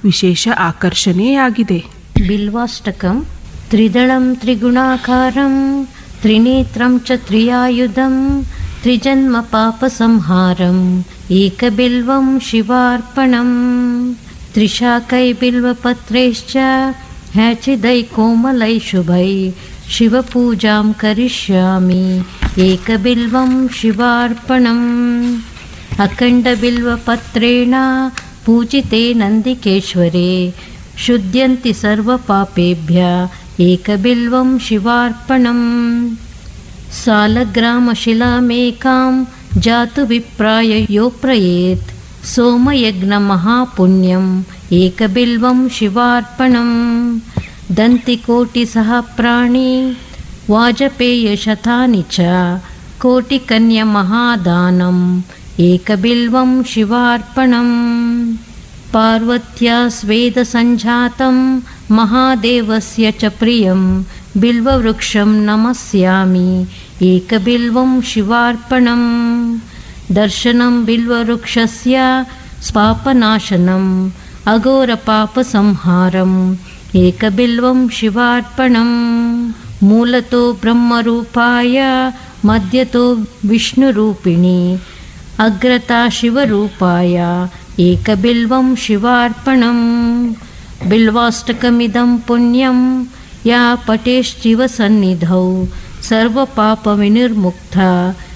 ವಿಶೇಷ ಆಕರ್ಷಣೆಯಾಗಿದೆ बिल्वाष्टकं त्रिदलं त्रिगुणाकारं त्रिनेत्रं च त्रियायुधं त्रिजन्मपापसंहारम् एकबिल्वं शिवार्पणम् त्रिशाकैबिल्वपत्रैश्च हैचिदैकोमलै शुभै शिवपूजां करिष्यामि एकबिल्वं शिवार्पणम् अखण्डबिल्वपत्रेण पूजिते नन्दिकेश्वरे शुद्ध्यन्ति सर्वपापेभ्य एकबिल्वं शिवार्पणम् सालग्रामशिलामेकां जातु विप्राय यो प्रयेत् सोमयज्ञमहापुण्यम् एकबिल्वं शिवार्पणम् दन्तिकोटिसहप्राणि वाजपेयशतानि च कोटिकन्यमहादानम् एकबिल्वं शिवार्पणम् पार्वत्या स्वेदसञ्जातं महादेवस्य च प्रियं बिल्ववृक्षं नमस्यामि एकबिल्वं शिवार्पणम् दर्शनं बिल्ववृक्षस्य पापनाशनम् अघोरपापसंहारम् एकबिल्वं शिवार्पणम् मूलतो ब्रह्मरूपाय मध्यतो विष्णुरूपिणी अग्रता शिवरूपाय एकबिल्वं शिवार्पणम् बिल्वाष्टकमिदं पुण्यं या पठेश्चिवसन्निधौ सर्वपापविनिर्मुक्ता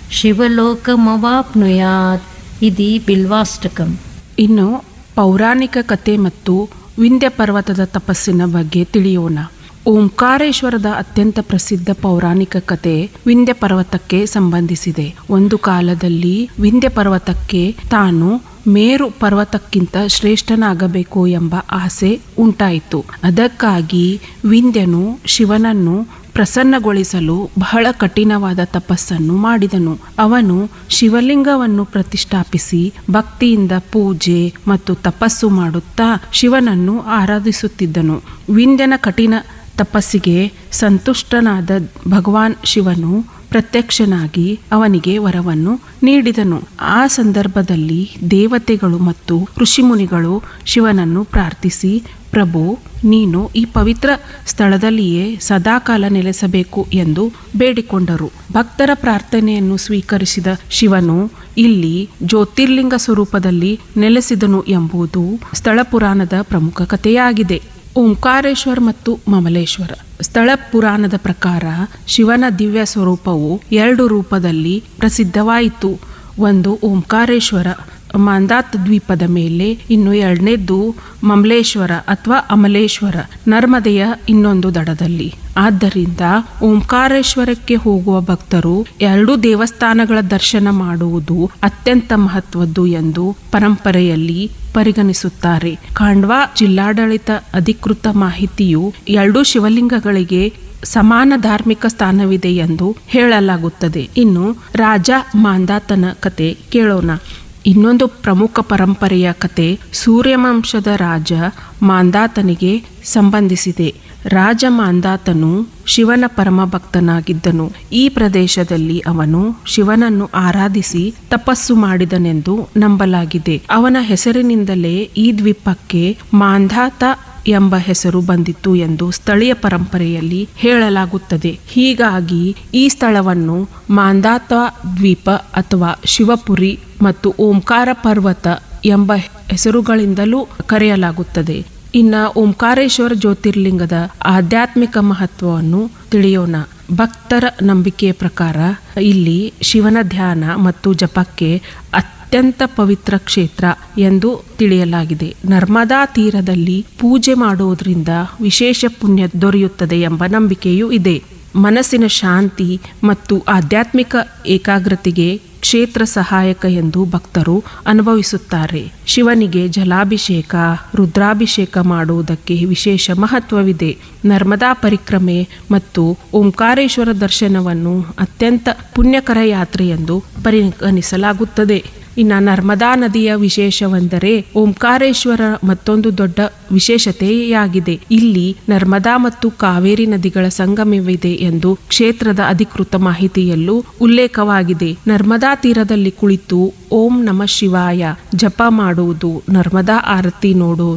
ಶಿವಲೋಕಮವಾಪ್ನುಯಾತ್ ಇದಿ ಬಿಲ್ವಾಷ್ಟಕಂ ಇನ್ನು ಪೌರಾಣಿಕ ಕತೆ ಮತ್ತು ವಿಂಧ್ಯ ಪರ್ವತದ ತಪಸ್ಸಿನ ಬಗ್ಗೆ ತಿಳಿಯೋಣ ಓಂಕಾರೇಶ್ವರದ ಅತ್ಯಂತ ಪ್ರಸಿದ್ಧ ಪೌರಾಣಿಕ ಕತೆ ವಿಂಧ್ಯ ಪರ್ವತಕ್ಕೆ ಸಂಬಂಧಿಸಿದೆ ಒಂದು ಕಾಲದಲ್ಲಿ ವಿಂಧ್ಯ ಪರ್ವತಕ್ಕೆ ತಾನು ಮೇರು ಪರ್ವತಕ್ಕಿಂತ ಶ್ರೇಷ್ಠನಾಗಬೇಕು ಎಂಬ ಆಸೆ ಉಂಟಾಯಿತು ಅದಕ್ಕಾಗಿ ವಿಂಧ್ಯನು ಶಿವನನ್ನು ಪ್ರಸನ್ನಗೊಳಿಸಲು ಬಹಳ ಕಠಿಣವಾದ ತಪಸ್ಸನ್ನು ಮಾಡಿದನು ಅವನು ಶಿವಲಿಂಗವನ್ನು ಪ್ರತಿಷ್ಠಾಪಿಸಿ ಭಕ್ತಿಯಿಂದ ಪೂಜೆ ಮತ್ತು ತಪಸ್ಸು ಮಾಡುತ್ತಾ ಶಿವನನ್ನು ಆರಾಧಿಸುತ್ತಿದ್ದನು ವಿಂಧ್ಯನ ಕಠಿಣ ತಪಸ್ಸಿಗೆ ಸಂತುಷ್ಟನಾದ ಭಗವಾನ್ ಶಿವನು ಪ್ರತ್ಯಕ್ಷನಾಗಿ ಅವನಿಗೆ ವರವನ್ನು ನೀಡಿದನು ಆ ಸಂದರ್ಭದಲ್ಲಿ ದೇವತೆಗಳು ಮತ್ತು ಋಷಿಮುನಿಗಳು ಶಿವನನ್ನು ಪ್ರಾರ್ಥಿಸಿ ಪ್ರಭು ನೀನು ಈ ಪವಿತ್ರ ಸ್ಥಳದಲ್ಲಿಯೇ ಸದಾಕಾಲ ನೆಲೆಸಬೇಕು ಎಂದು ಬೇಡಿಕೊಂಡರು ಭಕ್ತರ ಪ್ರಾರ್ಥನೆಯನ್ನು ಸ್ವೀಕರಿಸಿದ ಶಿವನು ಇಲ್ಲಿ ಜ್ಯೋತಿರ್ಲಿಂಗ ಸ್ವರೂಪದಲ್ಲಿ ನೆಲೆಸಿದನು ಎಂಬುದು ಸ್ಥಳ ಪುರಾಣದ ಪ್ರಮುಖ ಕಥೆಯಾಗಿದೆ ಓಂಕಾರೇಶ್ವರ್ ಮತ್ತು ಮಮಲೇಶ್ವರ ಸ್ಥಳ ಪುರಾಣದ ಪ್ರಕಾರ ಶಿವನ ದಿವ್ಯ ಸ್ವರೂಪವು ಎರಡು ರೂಪದಲ್ಲಿ ಪ್ರಸಿದ್ಧವಾಯಿತು ಒಂದು ಓಂಕಾರೇಶ್ವರ ಮಾಂದಾತ್ ದ್ವೀಪದ ಮೇಲೆ ಇನ್ನು ಎರಡನೇದ್ದು ಮಮಲೇಶ್ವರ ಅಥವಾ ಅಮಲೇಶ್ವರ ನರ್ಮದೆಯ ಇನ್ನೊಂದು ದಡದಲ್ಲಿ ಆದ್ದರಿಂದ ಓಂಕಾರೇಶ್ವರಕ್ಕೆ ಹೋಗುವ ಭಕ್ತರು ಎರಡು ದೇವಸ್ಥಾನಗಳ ದರ್ಶನ ಮಾಡುವುದು ಅತ್ಯಂತ ಮಹತ್ವದ್ದು ಎಂದು ಪರಂಪರೆಯಲ್ಲಿ ಪರಿಗಣಿಸುತ್ತಾರೆ ಖಾಂಡ್ವಾ ಜಿಲ್ಲಾಡಳಿತ ಅಧಿಕೃತ ಮಾಹಿತಿಯು ಎರಡು ಶಿವಲಿಂಗಗಳಿಗೆ ಸಮಾನ ಧಾರ್ಮಿಕ ಸ್ಥಾನವಿದೆ ಎಂದು ಹೇಳಲಾಗುತ್ತದೆ ಇನ್ನು ರಾಜ ಮಾಂದಾತನ ಕತೆ ಕೇಳೋಣ ಇನ್ನೊಂದು ಪ್ರಮುಖ ಪರಂಪರೆಯ ಕತೆ ಸೂರ್ಯವಂಶದ ರಾಜ ಮಾಂದಾತನಿಗೆ ಸಂಬಂಧಿಸಿದೆ ರಾಜ ಮಾಂದಾತನು ಶಿವನ ಪರಮ ಭಕ್ತನಾಗಿದ್ದನು ಈ ಪ್ರದೇಶದಲ್ಲಿ ಅವನು ಶಿವನನ್ನು ಆರಾಧಿಸಿ ತಪಸ್ಸು ಮಾಡಿದನೆಂದು ನಂಬಲಾಗಿದೆ ಅವನ ಹೆಸರಿನಿಂದಲೇ ಈ ದ್ವೀಪಕ್ಕೆ ಮಾಂಧಾತ ಎಂಬ ಹೆಸರು ಬಂದಿತ್ತು ಎಂದು ಸ್ಥಳೀಯ ಪರಂಪರೆಯಲ್ಲಿ ಹೇಳಲಾಗುತ್ತದೆ ಹೀಗಾಗಿ ಈ ಸ್ಥಳವನ್ನು ಮಾಂದಾತ ದ್ವೀಪ ಅಥವಾ ಶಿವಪುರಿ ಮತ್ತು ಓಂಕಾರ ಪರ್ವತ ಎಂಬ ಹೆಸರುಗಳಿಂದಲೂ ಕರೆಯಲಾಗುತ್ತದೆ ಇನ್ನ ಓಂಕಾರೇಶ್ವರ ಜ್ಯೋತಿರ್ಲಿಂಗದ ಆಧ್ಯಾತ್ಮಿಕ ಮಹತ್ವವನ್ನು ತಿಳಿಯೋಣ ಭಕ್ತರ ನಂಬಿಕೆಯ ಪ್ರಕಾರ ಇಲ್ಲಿ ಶಿವನ ಧ್ಯಾನ ಮತ್ತು ಜಪಕ್ಕೆ ಅತ್ಯಂತ ಪವಿತ್ರ ಕ್ಷೇತ್ರ ಎಂದು ತಿಳಿಯಲಾಗಿದೆ ನರ್ಮದಾ ತೀರದಲ್ಲಿ ಪೂಜೆ ಮಾಡುವುದರಿಂದ ವಿಶೇಷ ಪುಣ್ಯ ದೊರೆಯುತ್ತದೆ ಎಂಬ ನಂಬಿಕೆಯೂ ಇದೆ ಮನಸ್ಸಿನ ಶಾಂತಿ ಮತ್ತು ಆಧ್ಯಾತ್ಮಿಕ ಏಕಾಗ್ರತೆಗೆ ಕ್ಷೇತ್ರ ಸಹಾಯಕ ಎಂದು ಭಕ್ತರು ಅನುಭವಿಸುತ್ತಾರೆ ಶಿವನಿಗೆ ಜಲಾಭಿಷೇಕ ರುದ್ರಾಭಿಷೇಕ ಮಾಡುವುದಕ್ಕೆ ವಿಶೇಷ ಮಹತ್ವವಿದೆ ನರ್ಮದಾ ಪರಿಕ್ರಮೆ ಮತ್ತು ಓಂಕಾರೇಶ್ವರ ದರ್ಶನವನ್ನು ಅತ್ಯಂತ ಪುಣ್ಯಕರ ಯಾತ್ರೆ ಎಂದು ಪರಿಗಣಿಸಲಾಗುತ್ತದೆ ಇನ್ನು ನರ್ಮದಾ ನದಿಯ ವಿಶೇಷವೆಂದರೆ ಓಂಕಾರೇಶ್ವರ ಮತ್ತೊಂದು ದೊಡ್ಡ ವಿಶೇಷತೆಯಾಗಿದೆ ಇಲ್ಲಿ ನರ್ಮದಾ ಮತ್ತು ಕಾವೇರಿ ನದಿಗಳ ಸಂಗಮವಿದೆ ಎಂದು ಕ್ಷೇತ್ರದ ಅಧಿಕೃತ ಮಾಹಿತಿಯಲ್ಲೂ ಉಲ್ಲೇಖವಾಗಿದೆ ನರ್ಮದಾ ತೀರದಲ್ಲಿ ಕುಳಿತು ಓಂ ನಮ ಶಿವಾಯ ಜಪ ಮಾಡುವುದು ನರ್ಮದಾ ಆರತಿ ನೋಡುವುದು ಮತ್ತು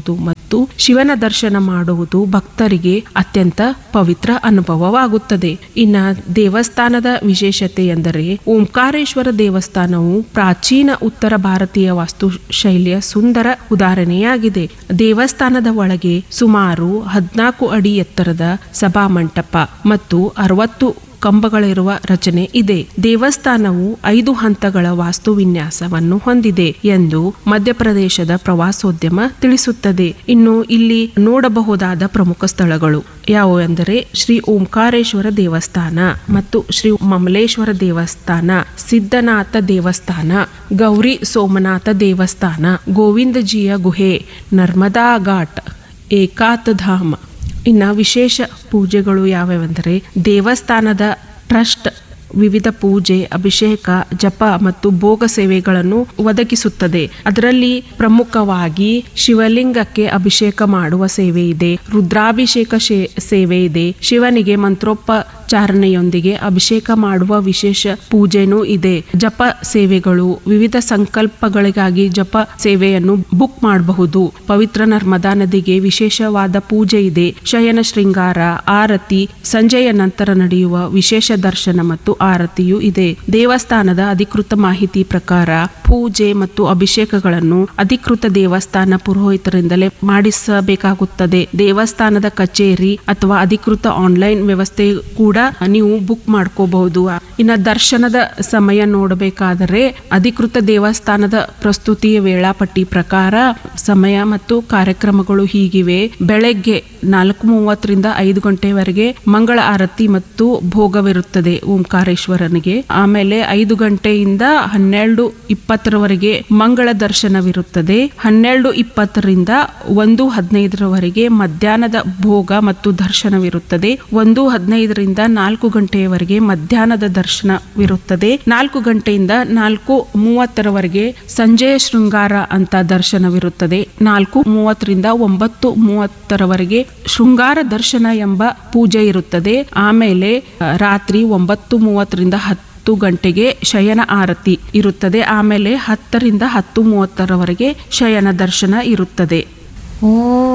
ಮತ್ತು ಶಿವನ ದರ್ಶನ ಮಾಡುವುದು ಭಕ್ತರಿಗೆ ಅತ್ಯಂತ ಪವಿತ್ರ ಅನುಭವವಾಗುತ್ತದೆ ಇನ್ನ ದೇವಸ್ಥಾನದ ವಿಶೇಷತೆ ಎಂದರೆ ಓಂಕಾರೇಶ್ವರ ದೇವಸ್ಥಾನವು ಪ್ರಾಚೀನ ಉತ್ತರ ಭಾರತೀಯ ವಾಸ್ತುಶೈಲಿಯ ಸುಂದರ ಉದಾಹರಣೆಯಾಗಿದೆ ದೇವಸ್ಥಾನದ ಒಳಗೆ ಸುಮಾರು ಹದಿನಾಲ್ಕು ಅಡಿ ಎತ್ತರದ ಸಭಾಮಂಟಪ ಮತ್ತು ಅರವತ್ತು ಕಂಬಗಳಿರುವ ರಚನೆ ಇದೆ ದೇವಸ್ಥಾನವು ಐದು ಹಂತಗಳ ವಾಸ್ತುವಿನ್ಯಾಸವನ್ನು ಹೊಂದಿದೆ ಎಂದು ಮಧ್ಯಪ್ರದೇಶದ ಪ್ರವಾಸೋದ್ಯಮ ತಿಳಿಸುತ್ತದೆ ಇನ್ನು ಇಲ್ಲಿ ನೋಡಬಹುದಾದ ಪ್ರಮುಖ ಸ್ಥಳಗಳು ಯಾವುವು ಎಂದರೆ ಶ್ರೀ ಓಂಕಾರೇಶ್ವರ ದೇವಸ್ಥಾನ ಮತ್ತು ಶ್ರೀ ಮಮಲೇಶ್ವರ ದೇವಸ್ಥಾನ ಸಿದ್ಧನಾಥ ದೇವಸ್ಥಾನ ಗೌರಿ ಸೋಮನಾಥ ದೇವಸ್ಥಾನ ಗೋವಿಂದಜಿಯ ಗುಹೆ ನರ್ಮದಾ ಘಾಟ್ ಏಕಾತ್ ಧಾಮ ಇನ್ನು ವಿಶೇಷ ಪೂಜೆಗಳು ಯಾವ್ಯಾವೆಂದರೆ ದೇವಸ್ಥಾನದ ಟ್ರಸ್ಟ್ ವಿವಿಧ ಪೂಜೆ ಅಭಿಷೇಕ ಜಪ ಮತ್ತು ಭೋಗ ಸೇವೆಗಳನ್ನು ಒದಗಿಸುತ್ತದೆ ಅದರಲ್ಲಿ ಪ್ರಮುಖವಾಗಿ ಶಿವಲಿಂಗಕ್ಕೆ ಅಭಿಷೇಕ ಮಾಡುವ ಸೇವೆ ಇದೆ ರುದ್ರಾಭಿಷೇಕ ಶೇ- ಸೇವೆ ಇದೆ ಶಿವನಿಗೆ ಮಂತ್ರೋಪಚಾರಣೆಯೊಂದಿಗೆ ಅಭಿಷೇಕ ಮಾಡುವ ವಿಶೇಷ ಪೂಜೆನೂ ಇದೆ ಜಪ ಸೇವೆಗಳು ವಿವಿಧ ಸಂಕಲ್ಪಗಳಿಗಾಗಿ ಜಪ ಸೇವೆಯನ್ನು ಬುಕ್ ಮಾಡಬಹುದು ಪವಿತ್ರ ನರ್ಮದಾ ನದಿಗೆ ವಿಶೇಷವಾದ ಪೂಜೆ ಇದೆ ಶಯನ ಶೃಂಗಾರ ಆರತಿ ಸಂಜೆಯ ನಂತರ ನಡೆಯುವ ವಿಶೇಷ ದರ್ಶನ ಮತ್ತು ಆರತಿಯೂ ಇದೆ ದೇವಸ್ಥಾನದ ಅಧಿಕೃತ ಮಾಹಿತಿ ಪ್ರಕಾರ ಪೂಜೆ ಮತ್ತು ಅಭಿಷೇಕಗಳನ್ನು ಅಧಿಕೃತ ದೇವಸ್ಥಾನ ಪುರೋಹಿತರಿಂದಲೇ ಮಾಡಿಸಬೇಕಾಗುತ್ತದೆ ದೇವಸ್ಥಾನದ ಕಚೇರಿ ಅಥವಾ ಅಧಿಕೃತ ಆನ್ಲೈನ್ ವ್ಯವಸ್ಥೆ ಕೂಡ ನೀವು ಬುಕ್ ಮಾಡ್ಕೋಬಹುದು ಇನ್ನು ದರ್ಶನದ ಸಮಯ ನೋಡಬೇಕಾದರೆ ಅಧಿಕೃತ ದೇವಸ್ಥಾನದ ಪ್ರಸ್ತುತಿಯ ವೇಳಾಪಟ್ಟಿ ಪ್ರಕಾರ ಸಮಯ ಮತ್ತು ಕಾರ್ಯಕ್ರಮಗಳು ಹೀಗಿವೆ ಬೆಳಗ್ಗೆ ನಾಲ್ಕು ಮೂವತ್ತರಿಂದ ಐದು ಗಂಟೆವರೆಗೆ ಮಂಗಳ ಆರತಿ ಮತ್ತು ಭೋಗವಿರುತ್ತದೆ ಓಂಕಾರೇಶ್ವರನಿಗೆ ಆಮೇಲೆ ಐದು ಗಂಟೆಯಿಂದ ಹನ್ನೆರಡು ಇಪ್ಪತ್ತರವರೆಗೆ ಮಂಗಳ ದರ್ಶನವಿರುತ್ತದೆ ಹನ್ನೆರಡು ಇಪ್ಪತ್ತರಿಂದ ಒಂದು ಹದಿನೈದರವರೆಗೆ ಮಧ್ಯಾಹ್ನದ ಭೋಗ ಮತ್ತು ದರ್ಶನವಿರುತ್ತದೆ ಒಂದು ಹದಿನೈದರಿಂದ ನಾಲ್ಕು ಗಂಟೆಯವರೆಗೆ ಮಧ್ಯಾಹ್ನದ ದರ್ಶನವಿರುತ್ತದೆ ನಾಲ್ಕು ಗಂಟೆಯಿಂದ ನಾಲ್ಕು ಮೂವತ್ತರವರೆಗೆ ಸಂಜೆಯ ಶೃಂಗಾರ ಅಂತ ದರ್ಶನವಿರುತ್ತದೆ ನಾಲ್ಕು ಮೂವತ್ತರಿಂದ ಒಂಬತ್ತು ಮೂವತ್ತರವರೆಗೆ ಶೃಂಗಾರ ದರ್ಶನ ಎಂಬ ಪೂಜೆ ಇರುತ್ತದೆ ಆಮೇಲೆ ಆ, ರಾತ್ರಿ ಒಂಬತ್ತು ಮೂವತ್ತರಿಂದ ಹತ್ತು ಗಂಟೆಗೆ ಶಯನ ಆರತಿ ಇರುತ್ತದೆ ಆಮೇಲೆ ಹತ್ತರಿಂದ ಹತ್ತು ಮೂವತ್ತರವರೆಗೆ ಶಯನ ದರ್ಶನ ಇರುತ್ತದೆ ಓ